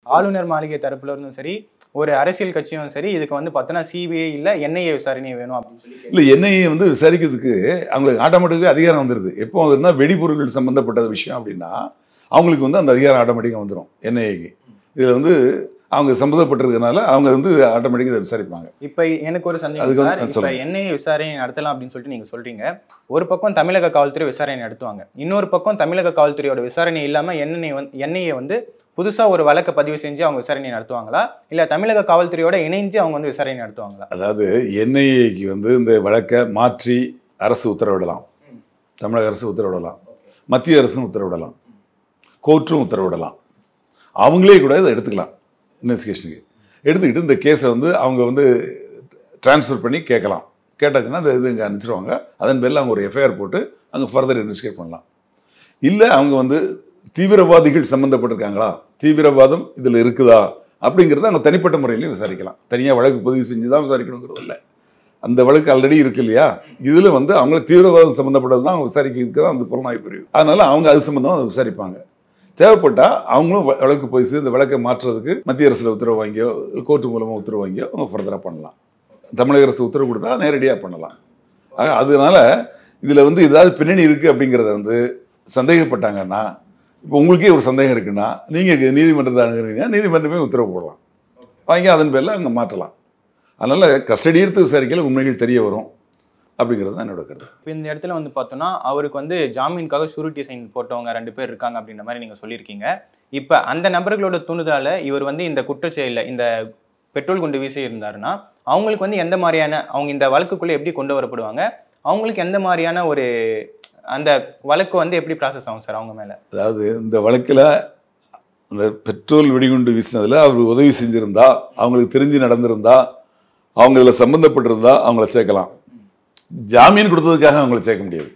ஆளுநர் மாளிகை தரப்புல இருந்தும் சரி ஒரு அரசியல் கட்சியும் சரி இதுக்கு வந்து பார்த்தோன்னா சிபிஐ இல்ல என்ஐஏ விசாரணை வேணும் அப்படின்னு சொல்லி இல்லை என்ஐஏ வந்து விசாரிக்கிறதுக்கு அவங்களுக்கு ஆட்டோமேட்டிக்காக அதிகாரம் வந்துடுது எப்போ வந்துருந்தா வெடிபொருட்கள் சம்மந்தப்பட்ட விஷயம் அப்படின்னா அவங்களுக்கு வந்து அந்த அதிகாரம் ஆட்டோமேட்டிக்காக வந்துடும் என்ஐஏக்கு இதில் வந்து அவங்க சம்மந்தப்பட்டிருக்கனால அவங்க வந்து ஆட்டோமேட்டிக்காக இதை விசாரிப்பாங்க இப்ப எனக்கு ஒரு சந்தேகம் அதுக்கு வந்து- சார் இப்ப சொல்லுங்க. என்ஐஏ விசாரணை நடத்தலாம் அப்படின்னு சொல்லிட்டு நீங்க சொல்றீங்க ஒரு பக்கம் தமிழக காவல்துறை விசாரணை நடத்துவாங்க இன்னொரு பக்கம் தமிழக காவல்துறையோட விசாரணை இல்லாம என்ஐஏ வந்து என்ஐஏ வந்து புதுசா ஒரு வழக்கை பதிவு செஞ்சு அவங்க விசாரணை நடத்துவாங்களா இல்ல தமிழக காவல்துறையோட இணைஞ்சு அவங்க வந்து விசாரணை நடத்துவாங்களா அதாவது என்ஐஏக்கு வந்து இந்த வழக்கை மாற்றி அரசு உத்தரவிடலாம் தமிழக அரசு உத்தரவிடலாம் மத்திய அரசும் உத்தரவிடலாம் கோர்ட்டும் உத்தரவிடலாம் அவங்களே கூட இதை எடுத்துக்கலாம் இன்வெஸ்டிகேஷனுக்கு எடுத்துக்கிட்டு இந்த கேஸை வந்து அவங்க வந்து ட்ரான்ஸ்ஃபர் பண்ணி கேட்கலாம் கேட்டாச்சுன்னா அந்த இது இங்கே அனுப்பிச்சிருவாங்க அதன் பேரில் அவங்க ஒரு எஃப்ஐஆர் போட்டு அங்கே ஃபர்தர் இன்வெஸ்டிகேட் பண்ணலாம் இல்லை அவங்க வந்து தீவிரவாதிகள் சம்மந்தப்பட்டிருக்காங்களா தீவிரவாதம் இதில் இருக்குதா அப்படிங்கிறத அவங்க தனிப்பட்ட முறையிலையும் விசாரிக்கலாம் தனியாக வழக்கு பதிவு செஞ்சு தான் விசாரிக்கணுங்கிறது இல்லை அந்த வழக்கு ஆல்ரெடி இருக்கு இல்லையா இதில் வந்து அவங்கள தீவிரவாதம் சம்மந்தப்பட்டது தான் அவங்க விசாரிக்கிறதுக்கு தான் அந்த புலனாய்வு பிரிவு அதனால அவங்க அது சம்மந்தமாக அதை விசாரிப்பாங்க தேவைப்பட்டால் அவங்களும் வ- வழக்கு பதிவு செய்து இந்த வழக்கை மாற்றுறதுக்கு மத்திய அரசில் உத்தரவு வாங்கியோ கோர்ட்டு மூலமாக உத்தரவு வாங்கியோ அவங்க ஃபர்தராக பண்ணலாம் தமிழக அரசு உத்தரவு கொடுத்தா நேரடியாக பண்ணலாம் ஆக அதனால இதில் வந்து ஏதாவது பின்னணி இருக்குது அப்படிங்கிறத வந்து சந்தேகப்பட்டாங்கன்னா இப்போ உங்களுக்கே ஒரு சந்தேகம் இருக்குன்னா நீங்கள் நீதிமன்றத்தை அணுகுறீங்க நீதிமன்றமே உத்தரவு போடலாம் வாங்கி அதன் பேரில் அங்கே மாற்றலாம் அதனால் கஸ்டடி எடுத்து விசாரிக்கல உண்மைகள் தெரிய வரும் அப்படிங்கிறது தான் என்னோட கருத்து இப்போ இந்த இடத்துல வந்து பார்த்தோன்னா அவருக்கு வந்து ஜாமீனுக்காக ஷூரிட்டி சைன் போட்டவங்க ரெண்டு பேர் இருக்காங்க அப்படின்ற மாதிரி நீங்கள் சொல்லியிருக்கீங்க இப்போ அந்த நபர்களோட துணிதால இவர் வந்து இந்த குற்றச்செயலில் இந்த பெட்ரோல் குண்டு வீசி இருந்தாருன்னா அவங்களுக்கு வந்து எந்த மாதிரியான அவங்க இந்த வழக்குக்குள்ளே எப்படி கொண்டு வரப்படுவாங்க அவங்களுக்கு எந்த மாதிரியான ஒரு அந்த வழக்கு வந்து எப்படி ப்ராசஸ் ஆகும் சார் அவங்க மேலே அதாவது இந்த வழக்கில் அந்த பெட்ரோல் வெடிகுண்டு வீசினதில் அவர் உதவி செஞ்சுருந்தா அவங்களுக்கு தெரிஞ்சு நடந்திருந்தா அவங்க இதில் சம்மந்தப்பட்டிருந்தா அவங்கள சேர்க்கலாம் ஜாமீன் கொடுத்ததுக்காக அவங்கள சேர்க்க முடியாது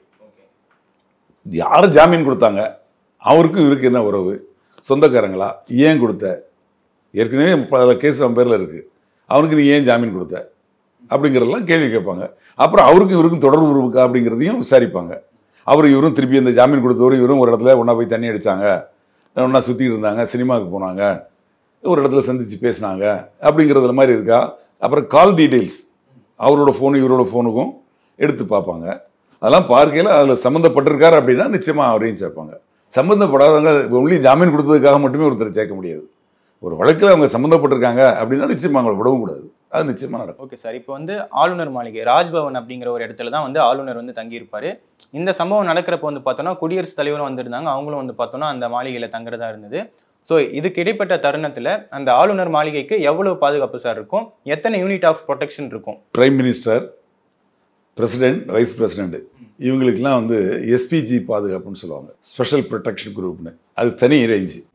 யார் ஜாமீன் கொடுத்தாங்க அவருக்கும் இவருக்கு என்ன உறவு சொந்தக்காரங்களா ஏன் கொடுத்த ஏற்கனவே பல கேஸ் அவன் பேரில் இருக்குது அவனுக்கு நீ ஏன் ஜாமீன் கொடுத்த அப்படிங்கிறதெல்லாம் கேள்வி கேட்பாங்க அப்புறம் அவருக்கும் இவருக்கும் தொடர்பு இருக்கா அப்படிங்கிறதையும் விசாரிப்பாங்க அவர் இவரும் திருப்பி இந்த ஜாமீன் கொடுத்தவரும் இவரும் ஒரு இடத்துல ஒன்றா போய் தண்ணி அடித்தாங்க ஒன்றா சுற்றிட்டு இருந்தாங்க சினிமாவுக்கு போனாங்க ஒரு இடத்துல சந்தித்து பேசினாங்க அப்படிங்கிறதுல மாதிரி இருக்கா அப்புறம் கால் டீட்டெயில்ஸ் அவரோட ஃபோனு இவரோட ஃபோனுக்கும் எடுத்து பார்ப்பாங்க அதெல்லாம் பார்க்கையில் அதில் சம்மந்தப்பட்டிருக்காரு அப்படின்னா நிச்சயமாக அவரையும் சேர்ப்பாங்க சம்மந்தப்படாதவங்க ஒன்லி ஜாமீன் கொடுத்ததுக்காக மட்டுமே ஒருத்தரை சேர்க்க முடியாது ஒரு வழக்கில் அவங்க சம்மந்தப்பட்டிருக்காங்க அப்படின்னா நிச்சயமாக அவங்களை விடவும் கூடாது அது நிச்சயமாக நடக்கும் ஓகே சார் இப்போ வந்து ஆளுநர் மாளிகை ராஜ்பவன் அப்படிங்கிற ஒரு இடத்துல தான் வந்து ஆளுநர் வந்து தங்கியிருப்பாரு இந்த சம்பவம் நடக்கிறப்ப வந்து பார்த்தோன்னா குடியரசுத் தலைவரும் வந்திருந்தாங்க அவங்களும் வந்து பார்த்தோன்னா அந்த மாளிகையில் தங்குறதா இருந்தது ஸோ இதுக்கு இடைப்பட்ட தருணத்தில் அந்த ஆளுநர் மாளிகைக்கு எவ்வளவு பாதுகாப்பு சார் இருக்கும் எத்தனை யூனிட் ஆஃப் ப்ரொடெக்ஷன் இருக்கும் prime minister president vice president இவங்களுக்கெல்லாம் வந்து எஸ்பிஜி பாதுகாப்புன்னு சொல்லுவாங்க ஸ்பெஷல் ப்ரொடெக்ஷன் குரூப்னு அது தனி ரேஞ்சு